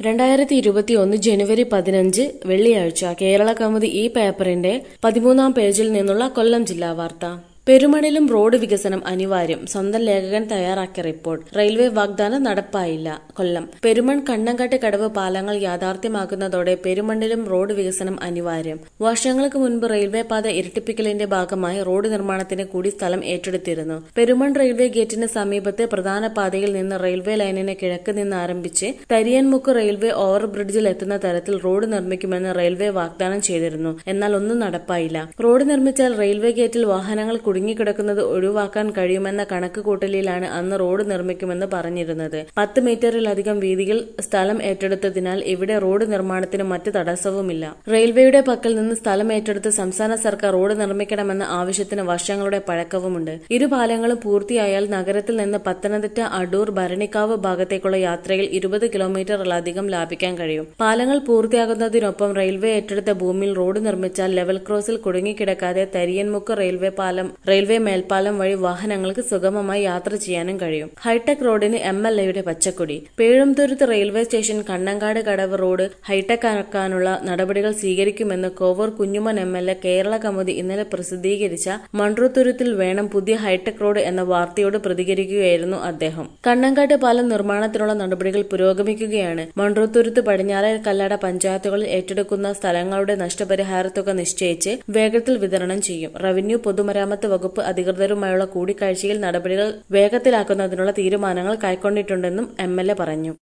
രണ്ടായിരത്തി ഇരുപത്തിയൊന്ന് ജനുവരി പതിനഞ്ച് വെള്ളിയാഴ്ച കേരള കൗമുദി ഈ പേപ്പറിന്റെ പതിമൂന്നാം പേജിൽ നിന്നുള്ള കൊല്ലം ജില്ലാ വാർത്ത പെരുമണിലും റോഡ് വികസനം അനിവാര്യം സ്വന്തം ലേഖകൻ തയ്യാറാക്കിയ റിപ്പോർട്ട് റെയിൽവേ വാഗ്ദാനം നടപ്പായില്ല കൊല്ലം പെരുമൺ കണ്ണങ്കാട്ട് കടവ് പാലങ്ങൾ യാഥാർത്ഥ്യമാക്കുന്നതോടെ പെരുമണ്ണിലും റോഡ് വികസനം അനിവാര്യം വർഷങ്ങൾക്ക് മുൻപ് റെയിൽവേ പാത ഇരട്ടിപ്പിക്കലിന്റെ ഭാഗമായി റോഡ് നിർമ്മാണത്തിന് കൂടി സ്ഥലം ഏറ്റെടുത്തിരുന്നു പെരുമൺ റെയിൽവേ ഗേറ്റിന് സമീപത്തെ പ്രധാന പാതയിൽ നിന്ന് റെയിൽവേ ലൈനിന് കിഴക്ക് നിന്ന് ആരംഭിച്ച് തരിയൻമുക്ക് റെയിൽവേ ഓവർ ബ്രിഡ്ജിൽ എത്തുന്ന തരത്തിൽ റോഡ് നിർമ്മിക്കുമെന്ന് റെയിൽവേ വാഗ്ദാനം ചെയ്തിരുന്നു എന്നാൽ ഒന്നും നടപ്പായില്ല റോഡ് നിർമ്മിച്ചാൽ റെയിൽവേ ഗേറ്റിൽ വാഹനങ്ങൾ കുടുങ്ങിക്കിടക്കുന്നത് ഒഴിവാക്കാൻ കഴിയുമെന്ന കണക്കുകൂട്ടലിലാണ് അന്ന് റോഡ് നിർമ്മിക്കുമെന്ന് പറഞ്ഞിരുന്നത് പത്ത് മീറ്ററിലധികം വീതിയിൽ സ്ഥലം ഏറ്റെടുത്തതിനാൽ ഇവിടെ റോഡ് നിർമ്മാണത്തിന് മറ്റ് തടസ്സവുമില്ല റെയിൽവേയുടെ പക്കൽ നിന്ന് സ്ഥലം ഏറ്റെടുത്ത് സംസ്ഥാന സർക്കാർ റോഡ് നിർമ്മിക്കണമെന്ന ആവശ്യത്തിന് വർഷങ്ങളുടെ പഴക്കവുമുണ്ട് ഇരു പാലങ്ങളും പൂർത്തിയായാൽ നഗരത്തിൽ നിന്ന് പത്തനംതിട്ട അടൂർ ഭരണിക്കാവ് ഭാഗത്തേക്കുള്ള യാത്രയിൽ ഇരുപത് കിലോമീറ്ററിലധികം ലാഭിക്കാൻ കഴിയും പാലങ്ങൾ പൂർത്തിയാകുന്നതിനൊപ്പം റെയിൽവേ ഏറ്റെടുത്ത ഭൂമിയിൽ റോഡ് നിർമ്മിച്ചാൽ ലെവൽ ക്രോസിൽ കുടുങ്ങിക്കിടക്കാതെ തരിയൻമുക്ക് റെയിൽവേ പാലം റെയിൽവേ മേൽപ്പാലം വഴി വാഹനങ്ങൾക്ക് സുഗമമായി യാത്ര ചെയ്യാനും കഴിയും ഹൈടെക് റോഡിന് എം എൽ എയുടെ പച്ചക്കൊടി Pezhumthuruthu railway station Kannankadu Kadavu road hitech ആക്കാനുള്ള നടപടികൾ സ്വീകരിക്കുമെന്ന് Kovoor Kunjumon M L A Kerala Kaumudi ഇന്നലെ പ്രസിദ്ധീകരിച്ച മൺട്രോത്തുരുത്തിൽ വേണം പുതിയ ഹൈടെക് റോഡ് എന്ന വാർത്തയോട് പ്രതികരിക്കുകയായിരുന്നു അദ്ദേഹം കണ്ണങ്കാട്ട് പാലം നിർമ്മാണത്തിനുള്ള നടപടികൾ പുരോഗമിക്കുകയാണ് മൺട്രോത്തുരുത്ത് പടിഞ്ഞാറേ കല്ലട പഞ്ചായത്തുകളിൽ ഏറ്റെടുക്കുന്ന സ്ഥലങ്ങളുടെ നഷ്ടപരിഹാര തുക നിശ്ചയിച്ച് വേഗത്തിൽ വിതരണം ചെയ്യും റവന്യൂ പൊതുമരാമത്ത് വകുപ്പ് അധികൃതരുമായുള്ള കൂടിക്കാഴ്ചയിൽ നടപടികൾ വേഗത്തിലാക്കുന്നതിനുള്ള തീരുമാനങ്ങൾ കൈക്കൊണ്ടിട്ടുണ്ടെന്നും എം പറഞ്ഞു